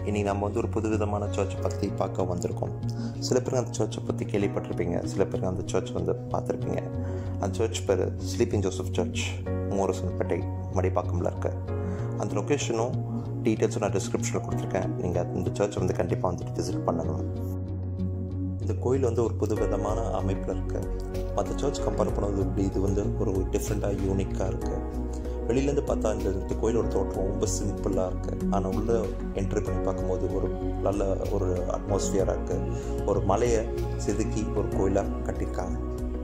இன்றைக்கி நம்ம வந்து ஒரு புது விதமான சர்ச்சை பற்றி பார்க்க வந்திருக்கோம் சில பேர் அந்த சர்ச்சை பற்றி கேள்விப்பட்டிருப்பீங்க சில பேர் அந்த சர்ச் வந்து பார்த்துருப்பீங்க அந்த சர்ச் பேர் ஸ்லீப்பிங் ஜோசப் சர்ச் மோரசன்பேட்டை மடிப்பாக்கமில் இருக்கு அந்த லொக்கேஷனும் டீட்டெயில்ஸும் நான் டிஸ்கிரிப்ஷனில் கொடுத்துருக்கேன் நீங்கள் இந்த சர்ச்சை வந்து கண்டிப்பாக வந்துட்டு விசிட் பண்ணணும் இந்த கோயில் வந்து ஒரு புது விதமான அமைப்பில் இருக்குது மற்ற சர்ச் கம்பேர் பண்ணுவது இது வந்து ஒரு டிஃப்ரெண்ட்டாக யூனிக்காக இருக்குது வெளியிலேருந்து பார்த்தா இந்த இந்த கோயிலோட தோற்றம் ரொம்ப சிம்பிளாக இருக்குது ஆனால் உள்ளே என்ட்ரி பண்ணி பார்க்கும்போது ஒரு நல்ல ஒரு அட்மாஸ்ஃபியராக இருக்குது ஒரு மலையை செதுக்கி ஒரு கோயிலாக கட்டியிருக்காங்க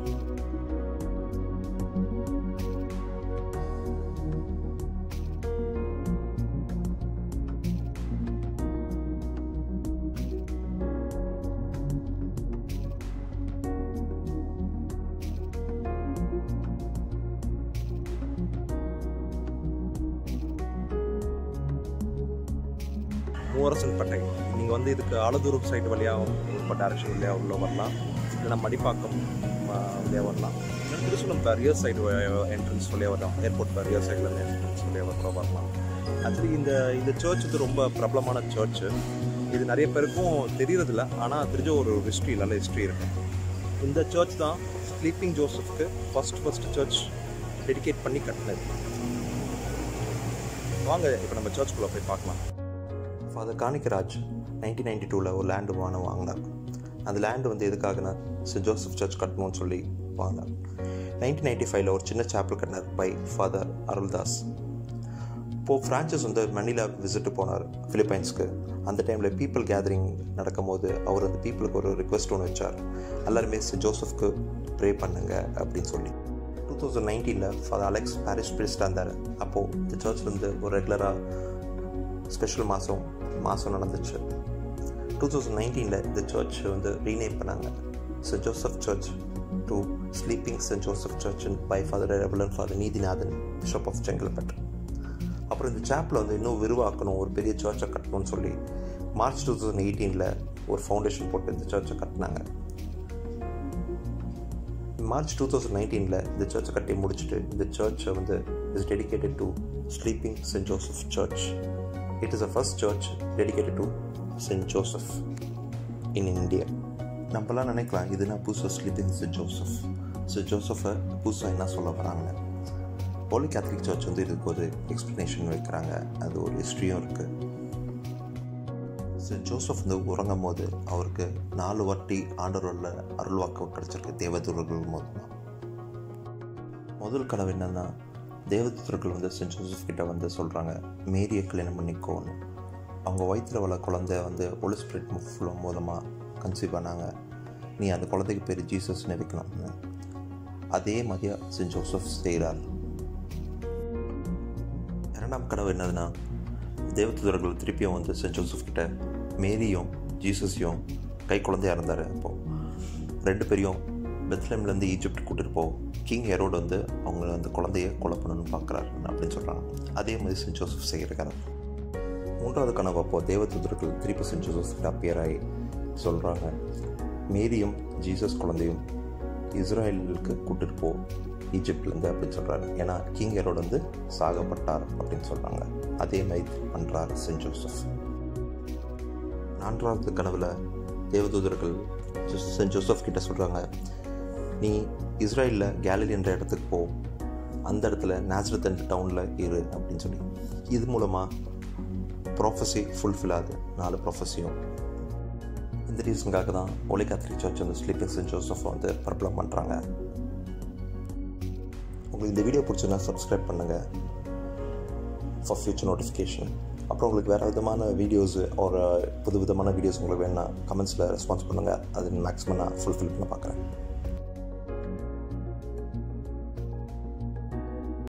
மூவரசன்பேட்டை நீங்கள் வந்து இதுக்கு ஆலதூரம் சைடு வழியாக இப்போ டேரக்ஷன் வழியாக உள்ள வரலாம் இல்லைனா மடிப்பாக்கம் வழியாக வரலாம் இல்லைன்னா திருச்சூலம் ரியர் சைடு என்ட்ரன்ஸ் வழியாக வரலாம் ஏர்போர்ட் ரியர் சைடில் என்ட்ரன்ஸ் வழியாக வர வரலாம் ஆக்சுவலி இந்த இந்த சர்ச் வந்து ரொம்ப பிரபலமான சர்ச்சு இது நிறைய பேருக்கும் தெரியறதில்ல ஆனால் தெரிஞ்ச ஒரு ஹிஸ்ட்ரி நல்ல ஹிஸ்ட்ரி இருக்கு இந்த சர்ச் தான் ஸ்லீப்பிங் ஜோசப்க்கு ஃபஸ்ட் ஃபஸ்ட் சர்ச் டெடிகேட் பண்ணி கட்டினது வாங்க இப்போ நம்ம சர்ச்சுக்குள்ளே போய் பார்க்கலாம் ஃபாதர் காணிக்கராஜ் நைன்டீன் நைன்டி டூவில் ஒரு லேண்டு வாங்க வாங்கினார் அந்த லேண்டு வந்து எதுக்காகனா சென்ட் ஜோசப் சர்ச் கட்டணும்னு சொல்லி வாங்கினார் நைன்டீன் நைன்டி ஃபைவ்ல ஒரு சின்ன சாப்பிள் கட்டினார் பை ஃபாதர் அருள்தாஸ் இப்போது ஃப்ரான்சிஸ் வந்து மணிலா விசிட்டு போனார் ஃபிலிப்பைன்ஸ்க்கு அந்த டைமில் பீப்புள் கேதரிங் நடக்கும்போது அவர் அந்த பீப்புளுக்கு ஒரு ரிக்வெஸ்ட் ஒன்று வச்சார் எல்லாருமே சென்ட் ஜோசப்க்கு ப்ரே பண்ணுங்க அப்படின்னு சொல்லி டூ தௌசண்ட் நைன்டீனில் ஃபாதர் அலெக்ஸ் பாரிஷ் பிரிஸ்டாக இருந்தார் அப்போது இந்த சர்ச் வந்து ஒரு ரெகுலராக ஸ்பெஷல் மாதம் மாதம் நடந்துச்சு டூ தௌசண்ட் நைன்டீனில் இந்த சர்ச் வந்து ரீநேம் பண்ணாங்க saint Joseph church to sleeping saint Joseph church by father reverend father Neethinathan bishop of Chengalpattu அப்புறம் இந்த சாப்பில் வந்து இன்னும் விரிவாக்கணும் ஒரு பெரிய சர்ச்சை கட்டணும்னு சொல்லி மார்ச் டூ தௌசண்ட் எயிட்டீனில் ஒரு ஃபவுண்டேஷன் போட்டு இந்த சர்ச்சை கட்டினாங்க மார்ச் டூ தௌசண்ட் நைன்டீனில் இந்த சர்ச்சை கட்டி முடிச்சுட்டு இந்த சர்ச்சை வந்து is dedicated to sleeping saint Joseph church it is a first church dedicated to saint Joseph in India நம்மளாம் நினைக்கலாம் இதுனா புதுசாக ஸ்லீப்பிங் சென்ட் ஜோசப் சென்ட் ஜோசஃபை புதுசாக என்ன சொல்ல வராங்கன்னு போலி கேத்தலிக் சர்ச் வந்து இதுக்கு ஒரு எக்ஸ்ப்ளனேஷன் வைக்கிறாங்க அது ஒரு ஹிஸ்ட்ரியும் இருக்குது சென்ட் ஜோசப் வந்து உறங்கும் போது அவருக்கு நாலு வாட்டி ஆண்டவரில் அருள்வாக்கு கிடச்சிருக்கு தேவதூர்கள் மூலமாக முதல் கனவு என்னென்னா தேவதூதர்கள் வந்து சென்ட் ஜோசப் கிட்ட வந்து சொல்கிறாங்க மேரியை கல்யாணம் பண்ணிக்கோன்னு அவங்க வயிற்றில் வள குழந்தை வந்து ஒலி ஸ்பிரிட் ஃபுல்லோ மூலமாக கன்சீவ் பண்ணாங்க நீ அந்த குழந்தைக்கு பேர் ஜீசஸ்னு வைக்கணும்னு அதே மாதிரியாக சென்ட் ஜோசப் செய்கிறார் இரண்டாம் கனவு என்னதுன்னா தேவதூதர்கள் திருப்பியும் வந்து சென்ட் ஜோசப் கிட்ட மேரியும் ஜீசஸையும் கை குழந்தையாக இருந்தார் அப்போது ரெண்டு பேரையும் பெத்லேம்லேருந்து ஈஜிப்ட் கூட்டிட்டு போ கிங் ஹெரோடு வந்து அவங்க அந்த குழந்தைய கொலை பண்ணணும்னு பார்க்குறாரு அப்படின்னு சொல்கிறாங்க அதே மாதிரி சென்ட் ஜோசப் செய்கிறார் மூன்றாவது கனவு அப்போது தேவதூதர்கள் திருப்பி சென்ட் ஜோசப் கிட்ட அப்பியர் ஆகி சொல்கிறாங்க மேரியும் ஜீசஸ் குழந்தையும் இஸ்ரேலுக்கு கூட்டிட்டு போ ஈஜிப்ட்லேருந்து அப்படின்னு சொல்கிறாரு ஏன்னா கிங் ஹெரோடு வந்து சாகப்பட்டார் அப்படின்னு சொல்கிறாங்க அதே மாதிரி பண்ணுறார் சென்ட் ஜோசப் நான்காவது கனவில் தேவதூதர்கள் சென்ட் ஜோசப் கிட்ட சொல்கிறாங்க நீ இஸ்ரேலில் கேலரி என்ற இடத்துக்கு போ அந்த இடத்துல நேச்சுரத் என்ற டவுனில் இரு அப்படின்னு சொல்லி இது மூலமாக ப்ரொஃபஸி ஃபுல்ஃபில் ஆகுது நாலு ப்ரொஃபஸியும் இந்த ரீசனுக்காக தான் ஒலி கேத்தலிக் சர்ச் வந்து ஸ்லீப்பிங் சென்ட் ஜோசப் வந்து பிரபலம் பண்ணுறாங்க உங்களுக்கு இந்த வீடியோ பிடிச்சுன்னா சப்ஸ்கிரைப் பண்ணுங்கள் ஃபார் ஃபியூச்சர் நோட்டிஃபிகேஷன் அப்புறம் உங்களுக்கு வேறு விதமான வீடியோஸு ஒரு புது விதமான வீடியோஸ் உங்களுக்கு வேணால் கமெண்ட்ஸில் ரெஸ்பான்ஸ் பண்ணுங்கள் அது மேக்ஸிமம் நான் ஃபுல்ஃபில் பண்ண பார்க்குறேன்